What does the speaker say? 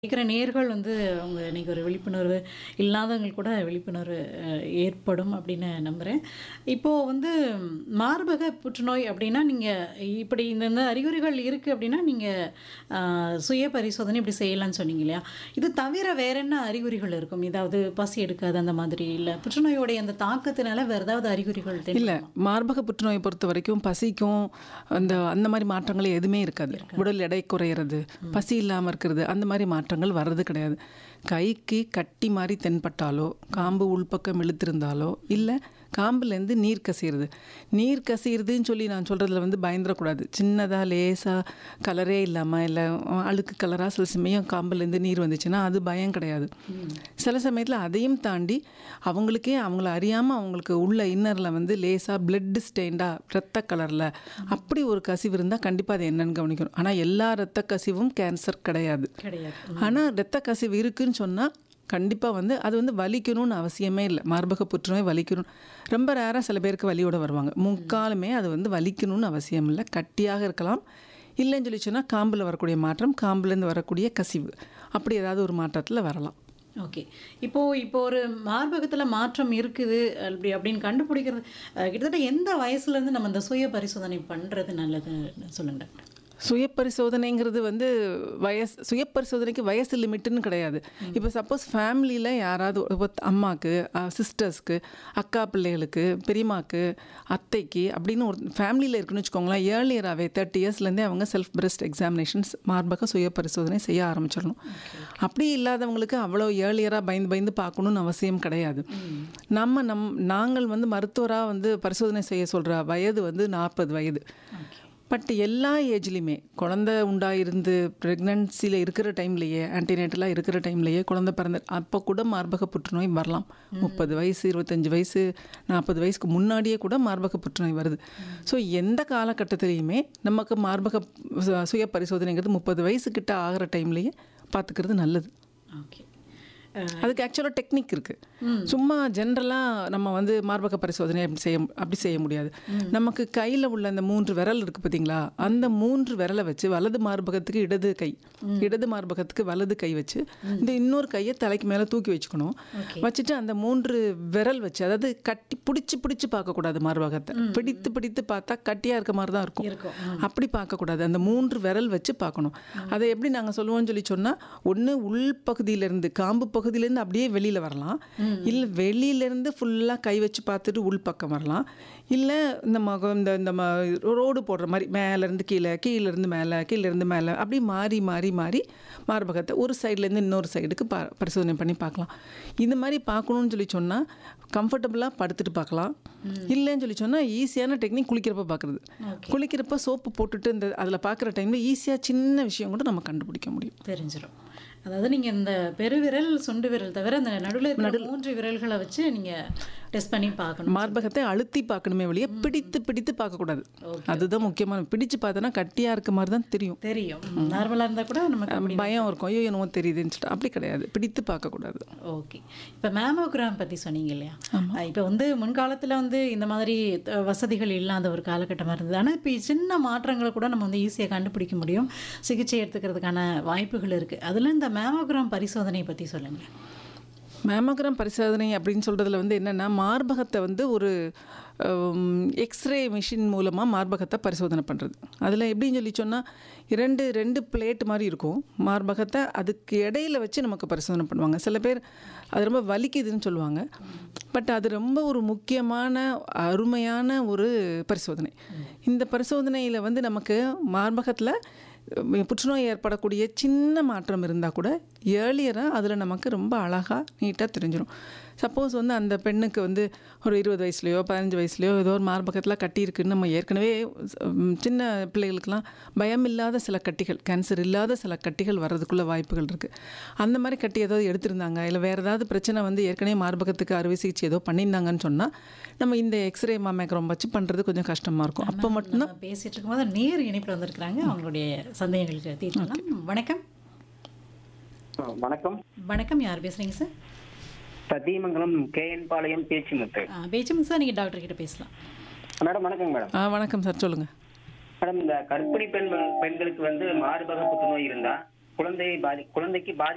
கேட்குற நேர்கள் வந்து அவங்க இன்னைக்கு ஒரு விழிப்புணர்வு இல்லாதவங்களுக்கு கூட விழிப்புணர்வு அஹ், ஏற்படும் அப்படின்னு நம்புகிறேன் இப்போது வந்து மார்பக புற்றுநோய் அப்படின்னா நீங்கள் இப்படி இந்த இந்த அறிகுறிகள் இருக்குது அப்படின்னா நீங்கள் சுய பரிசோதனை இப்படி செய்யலாம்னு சொன்னீங்க இல்லையா இது தவிர வேற என்ன அறிகுறிகள் இருக்கும் ஏதாவது பசி எடுக்காது அந்த மாதிரி இல்லை புற்றுநோயோடைய அந்த தாக்கத்தினால வேறு ஏதாவது அறிகுறிகள் இல்லை தெரியல மார்பக புற்றுநோயை பொறுத்த வரைக்கும் பசிக்கும் அந்த அந்த மாதிரி மாற்றங்கள் எதுவுமே இருக்காது உடல் எடை குறையிறது பசி இல்லாமல் இருக்கிறது அந்த மாதிரி மாற்றங்கள் வர்றது கிடையாது கைக்கு கட்டி மாதிரி தென்பட்டாலோ காம்பு உள்பக்கம் இழுத்திருந்தாலோ இல்லை காம்புலேருந்து நீர் கசியிறது நீர் கசியிறதுன்னு சொல்லி நான் சொல்கிறதுல வந்து பயந்துடக்கூடாது சின்னதாக லேசாக கலரே இல்லாமல் இல்லை அழுக்கு கலராக சில சமயம் காம்புலேருந்து நீர் வந்துச்சுன்னா அது பயம் கிடையாது சில சமயத்தில் அதையும் தாண்டி அவங்களுக்கே அவங்கள அறியாமல் அவங்களுக்கு உள்ள இன்னரில் வந்து லேசாக பிளட் ஸ்டெயின்டாக ரத்த கலரில் அப்படி ஒரு கசிவு இருந்தால் கண்டிப்பாக அது என்னன்னு கவனிக்கணும் ஆனால் எல்லா ரத்த கசிவும் கேன்சர் கிடையாது கிடையாது ஆனால் ரத்த கசிவு இருக்குன்னு சொன்னால் கண்டிப்பாக வந்து அது வந்து வலிக்கணும்னு அவசியமே இல்லை மார்பக புற்றுநோய் வலிக்கணும் ரொம்ப ரேராக சில பேருக்கு வலியோட வருவாங்க முக்காலுமே அது வந்து வலிக்கணும்னு அவசியம் இல்லை கட்டியாக இருக்கலாம் இல்லைன்னு சொல்லி சொன்னால் காம்பில் வரக்கூடிய மாற்றம் காம்புலேருந்து வரக்கூடிய கசிவு அப்படி ஏதாவது ஒரு மாற்றத்தில் வரலாம் ஓகே இப்போ இப்போ ஒரு மார்பகத்தில் மாற்றம் இருக்குது அப்படி அப்படின்னு கண்டுபிடிக்கிறது அஹ், கிட்டத்தட்ட எந்த வயசுலேருந்து நம்ம இந்த சுய பரிசோதனை பண்ணுறது நல்லது சொல்லுங்க டாக்டர் சுய பரிசோதனைங்கிறது வந்து வயசு சுய பரிசோதனைக்கு வயசு லிமிட்டுன்னு கிடையாது இப்போ சப்போஸ் ஃபேமிலியில் யாராவது ஒரு அம்மாவுக்கு சிஸ்டர்ஸ்க்கு அக்கா பிள்ளைகளுக்கு பெரியம்மாக்கு அத்தைக்கு அப்படின்னு ஒரு ஃபேமிலியில் இருக்குன்னு வச்சுக்கோங்களேன் ஏர்லியராகவே தேர்ட்டி இயர்ஸ்லேருந்தே அவங்க செல்ஃப் பிரெஸ்ட் எக்ஸாமினேஷன்ஸ் மார்பக சுய பரிசோதனை செய்ய ஆரம்பிச்சிடணும் அப்படி இல்லாதவங்களுக்கு அவ்வளோ ஏர்லியராக பயந்து பயந்து பார்க்கணுன்னு அவசியம் கிடையாது நம்ம நம் நாங்கள் வந்து மருத்துவராக வந்து பரிசோதனை செய்ய சொல்கிற வயது வந்து நாற்பது வயது பட் எல்லா ஏஜ்லேயுமே குழந்த உண்டாயிருந்து ப்ரெக்னன்சியில் இருக்கிற டைம்லேயே ஆன்டினேட்டலாக இருக்கிற டைம்லேயே குழந்தை பிறந்த அப்போ கூட மார்பக புற்றுநோய் வரலாம் முப்பது வயசு இருபத்தஞ்சி வயசு நாற்பது வயசுக்கு முன்னாடியே கூட மார்பக புற்றுநோய் வருது ஸோ எந்த காலகட்டத்திலையுமே நமக்கு மார்பக சு- சுய பரிசோதனைங்கிறது முப்பது வயசுக்கிட்ட ஆகிற டைம்லேயே பார்த்துக்கிறது நல்லது ஓகே அதுக்கு ஆக்சுவலாக டெக்னிக் இருக்குது சும்மா ஜென்ரலாக நம்ம வந்து மார்பக பரிசோதனை அப்படி செய்ய அப்படி செய்ய முடியாது நமக்கு கையில் உள்ள அந்த மூன்று விரல் இருக்குது பார்த்தீங்களா அந்த மூன்று விரலை வச்சு வலது மார்பகத்துக்கு இடது கை இடது மார்பகத்துக்கு வலது கை வச்சு இந்த இன்னொரு கையை தலைக்கு மேலே தூக்கி வச்சுக்கணும் வச்சுட்டு அந்த மூன்று விரல் வச்சு அதாவது கட்டி பிடிச்சி பிடிச்சி பார்க்கக்கூடாது மார்பகத்தை பிடித்து பிடித்து பார்த்தா கட்டியாக இருக்க மாதிரி தான் இருக்கும் இருக்கும் அப்படி பார்க்கக்கூடாது அந்த மூன்று விரல் வச்சு பார்க்கணும் அதை எப்படி நாங்கள் சொல்லுவோம்னு சொல்லி சொன்னால் ஒன்று உள் பகுதியிலேருந்து காம்பு பகுதியிலேருந்து அப்படியே வெளியில் வரலாம் இல்லை வெளியிலேருந்து ஃபுல்லாக கை வச்சு பார்த்துட்டு உள் பக்கம் வரலாம் இல்லை இந்த மகம் இந்த இந்த ம ரோடு போடுற மாதிரி மேலேருந்து கீழே கீழேருந்து மேலே கீழேருந்து மேலே அப்படி மாறி மாறி மாறி மார்பகத்தை ஒரு சைட்லேருந்து இன்னொரு சைடுக்கு பா பரிசோதனை பண்ணி பார்க்கலாம் இந்த மாதிரி பார்க்கணும்னு சொல்லி சொன்னால் கம்ஃபர்டபுளாக படுத்துட்டு பார்க்கலாம் இல்லைன்னு சொல்லி சொன்னால் ஈஸியான டெக்னிக் குளிக்கிறப்ப பார்க்குறது குளிக்கிறப்ப சோப்பு போட்டுட்டு இந்த அதில் பார்க்குற டைமில் ஈஸியாக சின்ன விஷயம் கூட நம்ம கண்டுபிடிக்க முடியும் தெரிஞ்சிடும் அதாவது நீங்கள் இந்த பெருவிரல் சுண்டு விரல் தவிர அந்த நடுவில் இருக்கிற மூன்று விரல்களை வச்சு நீங்கள் டெஸ்ட் பண்ணி பார்க்கணும் மார்பகத்தை அழுத்தி பார்க்கணுமே வழியே பிடித்து பிடித்து பார்க்கக்கூடாது அதுதான் முக்கியமான பிடிச்சு பார்த்தோன்னா கட்டியாக இருக்க மாதிரி தான் தெரியும் தெரியும் நார்மலாக இருந்தால் கூட நமக்கு அப்படி பயம் இருக்கும் ஐயோ என்னவோ தெரியுதுன்னு சொல்லிட்டு அப்படி கிடையாது பிடித்து பார்க்கக்கூடாது ஓகே இப்போ மேமோகிராம் பற்றி சொன்னீங்க இல்லையா இப்போ வந்து முன்காலத்தில் வந்து இந்த மாதிரி த- வசதிகள் இல்லாத ஒரு காலகட்டமாக இருந்தது ஆனால் இப்போ சின்ன மாற்றங்களை கூட நம்ம வந்து ஈஸியாக கண்டுபிடிக்க முடியும் சிகிச்சை எடுத்துக்கிறதுக்கான வாய்ப்புகள் இருக்குது அதில் இந்த மேமோகிராம் பரிசோதனை பற்றி சொல்லுங்கள் மேமோகிராம் பரிசோதனை அப்படின்னு சொல்கிறதுல வந்து என்னென்னா மார்பகத்தை வந்து ஒரு எக்ஸ்ரே மிஷின் மூலமாக மார்பகத்தை பரிசோதனை பண்ணுறது அதில் எப்படின்னு சொல்லி சொன்னால் இரண்டு ரெண்டு பிளேட் மாதிரி இருக்கும் மார்பகத்தை அதுக்கு இடையில வச்சு நமக்கு பரிசோதனை பண்ணுவாங்க சில பேர் அது ரொம்ப வலிக்குதுன்னு சொல்லுவாங்க பட் அது ரொம்ப ஒரு முக்கியமான அருமையான ஒரு பரிசோதனை இந்த பரிசோதனையில் வந்து நமக்கு மார்பகத்தில் புற்றுநோய் ஏற்படக்கூடிய சின்ன மாற்றம் இருந்தால் கூட ஏர்லியராக அதில் நமக்கு ரொம்ப அழகாக நீட்டாக தெரிஞ்சிடும் சப்போஸ் வந்து அந்த பெண்ணுக்கு வந்து ஒரு இருபது வயசுலையோ பதினஞ்சு வயசுலையோ ஏதோ ஒரு மார்பகத்தில் கட்டி இருக்குன்னு நம்ம ஏற்கனவே ம், சின்ன பிள்ளைகளுக்கெல்லாம் பயம் இல்லாத சில கட்டிகள் கேன்சர் இல்லாத சில கட்டிகள் வர்றதுக்குள்ள வாய்ப்புகள் இருக்குது அந்த மாதிரி கட்டி ஏதாவது எடுத்திருந்தாங்க இல்லை வேறு ஏதாவது பிரச்சனை வந்து ஏற்கனவே மார்பகத்துக்கு அறுவை சிகிச்சை ஏதோ பண்ணியிருந்தாங்கன்னு சொன்னால் நம்ம இந்த எக்ஸ்ரே மாமேக்ரம் வச்சு பண்ணுறது கொஞ்சம் கஷ்டமாக இருக்கும் அப்போ மட்டும் நம்ம பேசிட்டு இருக்கும்போது நேர் இணைப்பில் வந்திருக்கிறாங்க அவங்களுடைய சந்தேகங்களுக்கு தீர்க்கலாம் வணக்கம் ஆ, வணக்கம் வணக்கம் யார் பேசுகிறீங்க சார் சத்தியமங்கலம் கேஎன் பாளையம் பேச்சுமுத்து பேச்சுங்க சார் நீங்கள் டாக்டர் கிட்ட பேசலாம் மேடம் வணக்கங்க மேடம் ஆ வணக்கம் சார் சொல்லுங்கள் மேடம் இந்த கர்ப்பிணி பெண் பெண்களுக்கு வந்து மார்பக புற்றுநோய் இருந்தா குழந்தை பாதி குழந்தைக்கு பாதி